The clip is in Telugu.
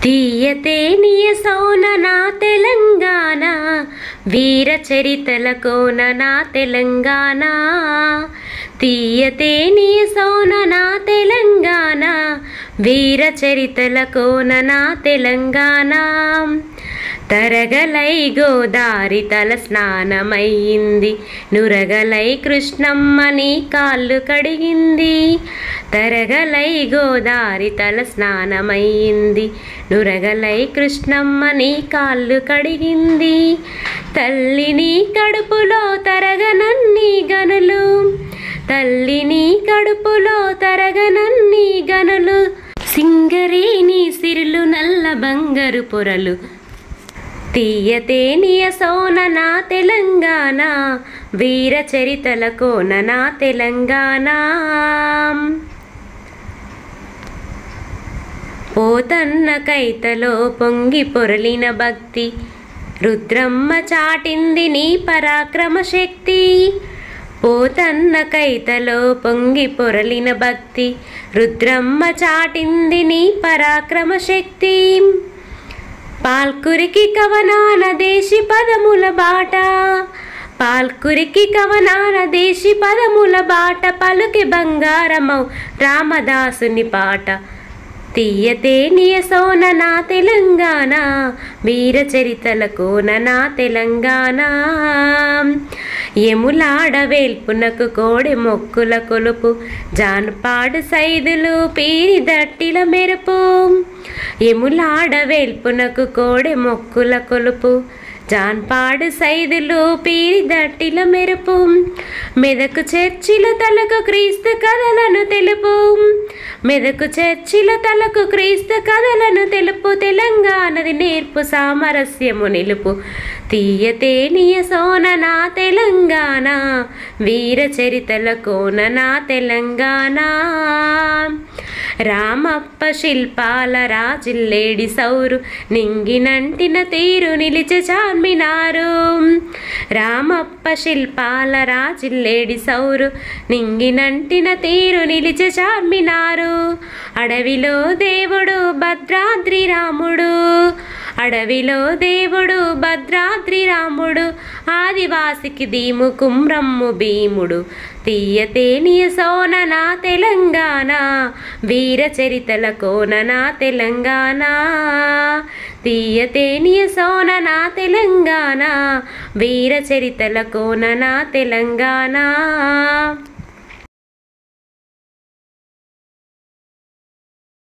తీయతే నియ సోన నా తెలంగాణ వీర చరితల కోన నా తెలంగాణ తీయతే నియ సోన నా తెలంగాణ వీర చరితల కోన నా తెలంగాణ తరగలై గోదారి తల స్నానమయ్యింది నురగలై కృష్ణమ్మని కాళ్ళు కడిగింది తరగలై గోదారి తల స్నానమయ్యింది నురగలై కృష్ణమ్మని కాళ్ళు కడిగింది తల్లిని కడుపులో తరగనన్ని గనులు తల్లిని కడుపులో తరగనన్ని గనులు సింగరేణి సిరులు నల్ల బంగారు పొరలు తీయతేనియ సోన నా తెలంగాణ వీర చరితల కోన నా తెలంగాణ పోతన్న కైతలో పొంగి పొరలిన భక్తి రుద్రమ్మ చాటింది నీ పరాక్రమ శక్తి పోతన్న కైతలో పొంగి పొరలిన భక్తి రుద్రమ్మ చాటింది నీ పరాక్రమ శక్తి పాల్కురికి కవనాన దేశి పదముల బాట పాల్కురికి కవనాన దేశి పదముల బాట పలుకి బంగారమౌ రామదాసుని పాట తీయతే నియ సోన నా తెలంగాణ వీర చరితల కోన నా తెలంగాణ ఎములాడ వేల్పునకు కోడె మొక్కుల కొలుపు జానపాడు సైదులు పీరి దట్టిల మెరుపు ఎములాడ వేల్పునకు కోడె మొక్కుల కొలుపు జాన్పాడు సైదులు పీరి దట్టిల మెరుపు మెదకు చర్చిల తలకు క్రీస్తు కథలను తెలుపు మెదకు చర్చిల తలకు క్రీస్తు కథలను తెలుపు తెలంగాణది నేర్పు సామరస్యము నిలుపు తీయతేనియ సోన నా తెలంగాణ వీర చరితల కోన నా తెలంగాణ రామప్ప శిల్పాల రాజిల్లేడి సౌరు నింగినంటిన తీరు నిలిచే చార్మినారు రామప్ప శిల్పాల రాజిల్లేడి సౌరు నింగినంటిన తీరు నిలిచే చార్మినారు అడవిలో దేవుడు భద్రాద్రి రాముడు అడవిలో దేవుడు భద్రాద్రి రాముడు ఆదివాసికి దీము కుమ్రమ్ము భీముడు తీయతేనియ సోన నా తెలంగాణ వీర చరితల కోన నా తెలంగాణ తీయతేనియ సోన నా తెలంగాణ వీర చరితల కోన నా తెలంగాణ